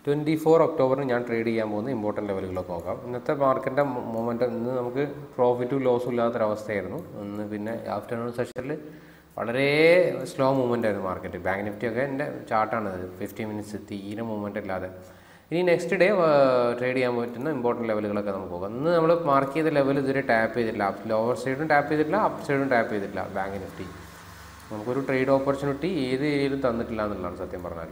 twenty four ഒക്ടോബറിന് ഞാൻ trade ചെയ്യാൻ പോകുന്ന ഇമ്പോർട്ടൻറ്റ് ലെവലുകളൊക്കെ നോക്കാം ഇന്നത്തെ മാർക്കറ്റിൻ്റെ മൂവ്മെൻറ്റ് ഇന്ന് നമുക്ക് പ്രോഫിറ്റും ലോസും ഇല്ലാത്തൊരവസ്ഥയായിരുന്നു ഇന്ന് പിന്നെ ആഫ്റ്റർനൂൺ സെഷനിൽ വളരെ സ്ലോ മൂവ്മെൻ്റ് ആയിരുന്നു മാർക്കറ്റ് ബാങ്ക് നിഫ്റ്റി ഒക്കെ എൻ്റെ ചാർട്ടാണ് ഫിഫ്റ്റി മിനിറ്റ്സ് തീരെ മൂവ്മെൻ്റ് ഇല്ലാതെ ഇനി നെക്സ്റ്റ് ഡേ ട്രേഡ് ചെയ്യാൻ പറ്റുന്ന ഇമ്പോർട്ടൻറ്റ് ലെവലുകളൊക്കെ നമുക്ക് പോകാം ഇന്ന് നമ്മൾ മാർക്ക് ചെയ്ത ലെവൽ ഇതുവരെ ടാപ്പ് ചെയ്തിട്ടില്ല ലോവർ സൈഡും ടാപ്പ് ചെയ്തിട്ടില്ല അപ്പ് സൈഡും ടാപ്പ് ചെയ്തിട്ടില്ല ബാങ്ക് നിഫ്റ്റി നമുക്കൊരു ട്രേഡ് ഓപ്പർച്യൂണിറ്റി ഏത് ഏരിയയിലും തന്നിട്ടില്ല എന്നുള്ളതാണ് സത്യം പറഞ്ഞാൽ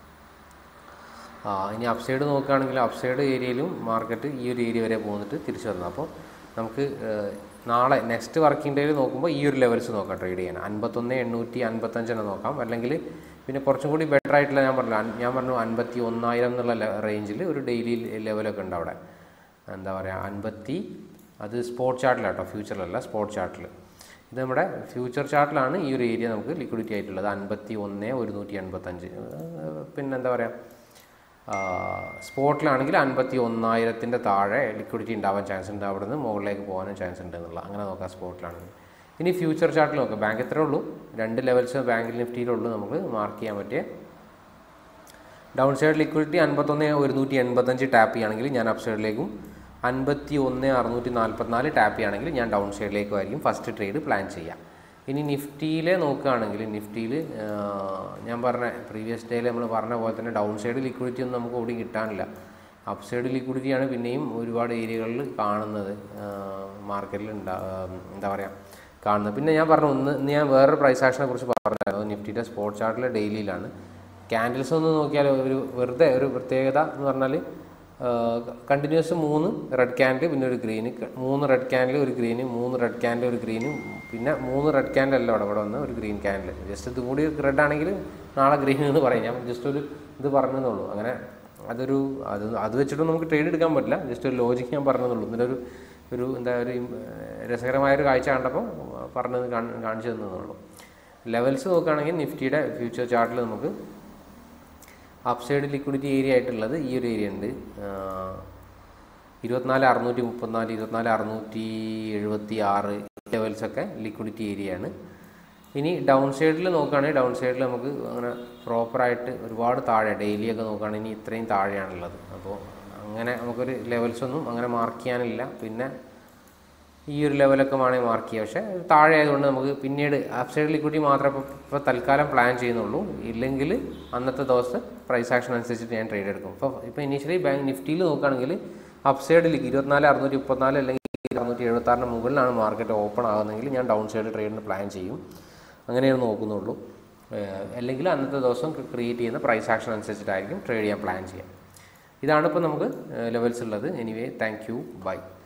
ആ ഇനി അപ്സൈഡ് നോക്കുകയാണെങ്കിൽ അപ്സൈഡ് ഏരിയയിലും മാർക്കറ്റ് ഈ ഒരു ഏരിയ വരെ പോന്നിട്ട് തിരിച്ചു വന്നു അപ്പോൾ നമുക്ക് ഏഹ്, നാളെ നെക്സ്റ്റ് വർക്കിംഗ് ഡേയിൽ നോക്കുമ്പോൾ ഈ ഒരു ലെവൽസ് നോക്കാം ട്രേഡ് ചെയ്യാൻ അൻപത്തൊന്ന് എണ്ണൂറ്റി അൻപത്തഞ്ചെണ്ണം നോക്കാം അല്ലെങ്കിൽ പിന്നെ കുറച്ചും കൂടി ബെറ്റർ ആയിട്ടുള്ള ഞാൻ പറഞ്ഞു അൻ- ഞാൻ പറഞ്ഞു അൻപത്തി ഒന്നായിരം എന്നുള്ള റേഞ്ചിൽ ഒരു ഡെയിലി ലെവലൊക്കെ ഉണ്ട് അവിടെ എന്താ പറയുക അൻപത്തി അത് സ്പോട്ട് ചാർട്ടിലാട്ടോ ഫ്യൂച്ചറിലല്ല സ്പോട്ട് ചാർട്ടിൽ ഇത് നമ്മുടെ ഫ്യൂച്ചർ ചാർട്ടിലാണ് ഈ ഒരു ഏരിയ നമുക്ക് ലിക്വിഡിറ്റി ആയിട്ടുള്ളത് അൻപത്തി ഒന്ന് ഒരുന്നൂറ്റി എൺപത്തഞ്ച് പിന്നെ എന്താ പറയുക സ്പോട്ടിലാണെങ്കിൽ അൻപത്തി ഒന്നായിരത്തിൻ്റെ താഴെ ലിക്വിഡിറ്റി ഉണ്ടാവാൻ ചാൻസ് ഉണ്ട് അവിടെ നിന്ന് മുകളിലേക്ക് പോകാനും ചാൻസ് ഉണ്ട് എന്നുള്ള അങ്ങനെ നോക്കാം സ്പോട്ടിലാണെങ്കിൽ ഇനി ഫ്യൂച്ചർ ചാർട്ടിൽ നോക്കാം ബാങ്ക് എത്രയേ ഉള്ളൂ രണ്ട് ലെവൽസ് ബാങ്ക് നിഫ്റ്റിയിലുള്ളൂ നമുക്ക് മാർക്ക് ചെയ്യാൻ പറ്റിയ ഡൗൺ സൈഡ് ലിക്വിഡിറ്റി അൻപത്തൊന്ന് ഒരുന്നൂറ്റി എൺപത്തഞ്ച് ടാപ്പ് ചെയ്യുകയാണെങ്കിൽ ഞാൻ അപ്പ് സൈഡിലേക്കും അൻപത്തി ഒന്ന് അറുന്നൂറ്റി നാൽപ്പത്തിനാല് ടാപ്പ് ചെയ്യുകയാണെങ്കിൽ ഞാൻ ഡൗൺ സൈഡിലേക്കും ആയിരിക്കും ഫസ്റ്റ് ട്രേഡ് പ്ലാൻ ചെയ്യാം ഇനി നിഫ്റ്റിയിലെ നോക്കുകയാണെങ്കിൽ നിഫ്റ്റിയിൽ ഞാൻ പറഞ്ഞ പ്രീവിയസ് ഡേയിൽ നമ്മൾ പറഞ്ഞ പോലെ തന്നെ ഡൗൺ സൈഡ് ലിക്വിഡിറ്റി ഒന്നും നമുക്ക് ഓടി കിട്ടാനില്ല അപ്പ് സൈഡ് ലിക്വിഡിറ്റിയാണ് പിന്നെയും ഒരുപാട് ഏരിയകളിൽ കാണുന്നത് മാർക്കറ്റിൽ ഉണ്ടാ എന്താ പറയുക കാണുന്നത് പിന്നെ ഞാൻ പറഞ്ഞു ഒന്ന് ഇന്ന് ഞാൻ വേറൊരു പ്രൈസ് ആക്ഷനെ കുറിച്ച് പറഞ്ഞായിരുന്നു നിഫ്റ്റിയുടെ സ്പോട്ട് ചാർട്ടിലെ ഡെയിലിയിലാണ് ക്യാൻഡിൽസ് ഒന്ന് നോക്കിയാൽ ഒരു വെറുതെ ഒരു പ്രത്യേകത എന്ന് പറഞ്ഞാൽ കണ്ടിന്യൂസ് മൂന്ന് റെഡ് ക്യാൻഡിൽ പിന്നെ ഒരു ഗ്രീന് മൂന്ന് റെഡ് ക്യാൻഡിൽ ഒരു ഗ്രീന് മൂന്ന് റെഡ് ക്യാൻഡിൽ ഒരു ഗ്രീനും പിന്നെ മൂന്ന് റെഡ് ക്യാൻഡിൽ അല്ല അവിടെ ഇവിടെ വന്ന് ഒരു ഗ്രീൻ ക്യാൻഡിൽ ജസ്റ്റ് ഇതും കൂടി റെഡ് ആണെങ്കിൽ നാളെ ഗ്രീൻ എന്ന് പറയും ഞാൻ ജസ്റ്റ് ഒരു ഇത് പറഞ്ഞതെന്നുള്ളൂ അങ്ങനെ അതൊരു അത് അത് വെച്ചിട്ട് നമുക്ക് ട്രേഡ് എടുക്കാൻ പറ്റില്ല ജസ്റ്റ് ഒരു ലോജിക്ക് ഞാൻ പറഞ്ഞതെന്നുള്ളൂ ഇതിൻ്റെ ഒരു ഒരു എന്താ ഒരു ഇം- രസകരമായൊരു കാഴ്ച കണ്ടപ്പോൾ പറഞ്ഞത് കാണി- കാണിച്ചു തന്നതെന്നുള്ളൂ ലെവൽസ് നോക്കുകയാണെങ്കിൽ നിഫ്റ്റിയുടെ ഫ്യൂച്ചർ ചാർട്ടിൽ നമുക്ക് അപ്സൈഡ് ലിക്വിഡിറ്റി ഏരിയ ആയിട്ടുള്ളത് ഈ ഒരു ഏരിയ ഉണ്ട് ഇരുപത്തിനാല് അറുന്നൂറ്റി മുപ്പത്തിനാല് ഇരുപത്തിനാല് അറുന്നൂറ്റി എഴുപത്തി ആറ് ലെവൽസൊക്കെ ലിക്വിഡിറ്റി ഏരിയയാണ് ഇനി ഡൗൺ സൈഡിൽ നോക്കുകയാണെങ്കിൽ ഡൗൺ സൈഡിൽ നമുക്ക് അങ്ങനെ പ്രോപ്പറായിട്ട് ഒരുപാട് താഴെ ഡെയിലി ഒക്കെ നോക്കുകയാണെങ്കിൽ ഇനി ഇത്രയും താഴെയാണുള്ളത് അപ്പോൾ അങ്ങനെ നമുക്കൊരു ലെവൽസ് ഒന്നും അങ്ങനെ മാർക്ക് ചെയ്യാനില്ല പിന്നെ ഈ ഒരു ലെവലൊക്കെ വേണമെങ്കിൽ മാർക്ക് ചെയ്യാം പക്ഷേ താഴെ ആയതുകൊണ്ട് നമുക്ക് പിന്നീട് അപ്സൈഡ് ലിക്വിഡിറ്റി മാത്രമേ ഇപ്പോൾ ഇപ്പോൾ തൽക്കാലം പ്ലാൻ ചെയ്യുന്നുള്ളൂ ഇല്ലെങ്കിൽ അന്നത്തെ ദിവസം പ്രൈസ് ആക്ഷൻ അനുസരിച്ചിട്ട് ഞാൻ ട്രേഡ് എടുക്കും ഇപ്പോൾ ഇപ്പോൾ ഇനീഷ്യലി ബാങ്ക് നിഫ്റ്റിയിൽ നോക്കുകയാണെങ്കിൽ അപ്സൈഡിൽ ഇരുപത്തിനാല് അറുന്നൂറ്റി മുപ്പത്തിനാല് അല്ലെങ്കിൽ അറുന്നൂറ്റി എഴുപത്താറിന് മുകളിലാണ് മാർക്കറ്റ് ഓപ്പൺ ആകുന്നതെങ്കിൽ ഞാൻ ഡൗൺ സൈഡ് ട്രേഡിന് പ്ലാൻ ചെയ്യും അങ്ങനെയാണ് നോക്കുന്നുള്ളൂ ഏഹ് അല്ലെങ്കിൽ അന്നത്തെ ദിവസം ക്രിയേറ്റ് ചെയ്യുന്ന പ്രൈസ് ആക്ഷൻ അനുസരിച്ചിട്ടായിരിക്കും ട്രേഡ് ചെയ്യാൻ പ്ലാൻ ചെയ്യാം ഇതാണ് ഇപ്പോൾ നമുക്ക് ലെവൽസ് ഉള്ളത് എനിവേ താങ്ക് യു ബൈ